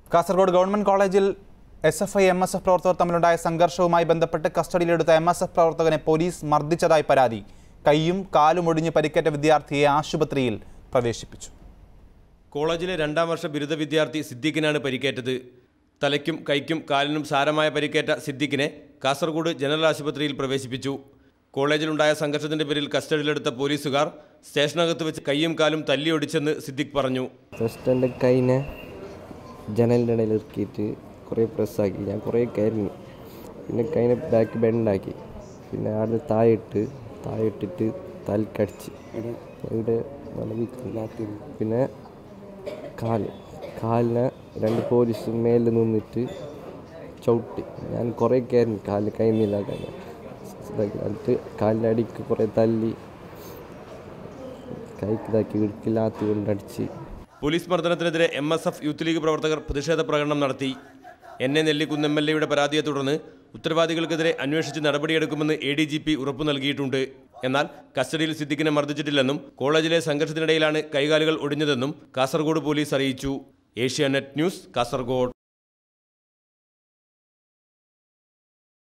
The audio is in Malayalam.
കാസർഗോഡ് ഗവൺമെന്റ് കോളേജിൽ S F I M S F പ്രവർത്തകർ തമ്മിലുണ്ടായ സംഘർഷവുമായി ബന്ധപ്പെട്ട് കസ്റ്റഡിയിലെടുത്ത എം എസ് എഫ് പ്രവർത്തകനെ പോലീസ് മർദ്ദിച്ചതായി പരാതി കൈയും കാലും ഒടിഞ്ഞ് പരിക്കേറ്റ വിദ്യാർത്ഥിയെ ആശുപത്രിയിൽ പ്രവേശിപ്പിച്ചു കോളേജിലെ രണ്ടാം വർഷ ബിരുദ വിദ്യാർത്ഥി സിദ്ദീഖിനാണ് പരിക്കേറ്റത് തലയ്ക്കും കൈക്കും കാലിനും സാരമായ പരിക്കേറ്റ സിദ്ദീഖിനെ കാസർഗോഡ് ജനറൽ ആശുപത്രിയിൽ പ്രവേശിപ്പിച്ചു കോളേജിലുണ്ടായ സംഘർഷത്തിന്റെ പേരിൽ കസ്റ്റഡിയിലെടുത്ത പോലീസുകാർ സ്റ്റേഷനകത്ത് വെച്ച് കൈയും കാലും തല്ലിയൊടിച്ചെന്ന് സിദ്ദീഖ് പറഞ്ഞു ഫസ്റ്റ് എൻ്റെ കൈനെ ജനലിൻ്റെ ഇടയിൽ ഇറക്കിയിട്ട് കുറേ പ്രസ്സാക്കി ഞാൻ കുറേ കയറിഞ്ഞു പിന്നെ കൈനെ ബാക്ക് ബെൻഡാക്കി പിന്നെ അവിടെ താഴിട്ട് താഴിട്ടിട്ട് തലക്കടിച്ച് ഇവിടെ വളവിക്ക് പിന്നെ കാല് കാലിനെ രണ്ട് പോലീസ് മേലിൽ നിന്നിട്ട് ചവിട്ടി ഞാൻ കുറേ കയറി കാല് കൈന്നില്ലാതെ എന്നിട്ട് കാലിൻ്റെ അടിക്ക് കുറേ തല്ലി കൈക്ക് ഇതാക്കി ഇടുക്കില്ലാത്തി കൊണ്ടടിച്ച് പോലീസ് മർദ്ദനത്തിനെതിരെ M S F youth league പ്രവർത്തകർ പ്രതിഷേധ പ്രകടനം നടത്തി N A Nellikkunnu M L എയുടെ പരാതിയെ തുടർന്ന് ഉത്തരവാദികൾക്കെതിരെ അന്വേഷിച്ച് നടപടിയെടുക്കുമെന്ന് എ ഡി ജി പി ഉറപ്പു നൽകിയിട്ടുണ്ട് എന്നാൽ കസ്റ്റഡിയിൽ സിദ്ദിഖിനെ മർദ്ദിച്ചിട്ടില്ലെന്നും കോളേജിലെ സംഘർഷത്തിനിടയിലാണ് കൈകാലുകൾ ഒടിഞ്ഞതെന്നും കാസർഗോഡ് പോലീസ് അറിയിച്ചു ഏഷ്യാനെറ്റ് ന്യൂസ് കാസർഗോഡ്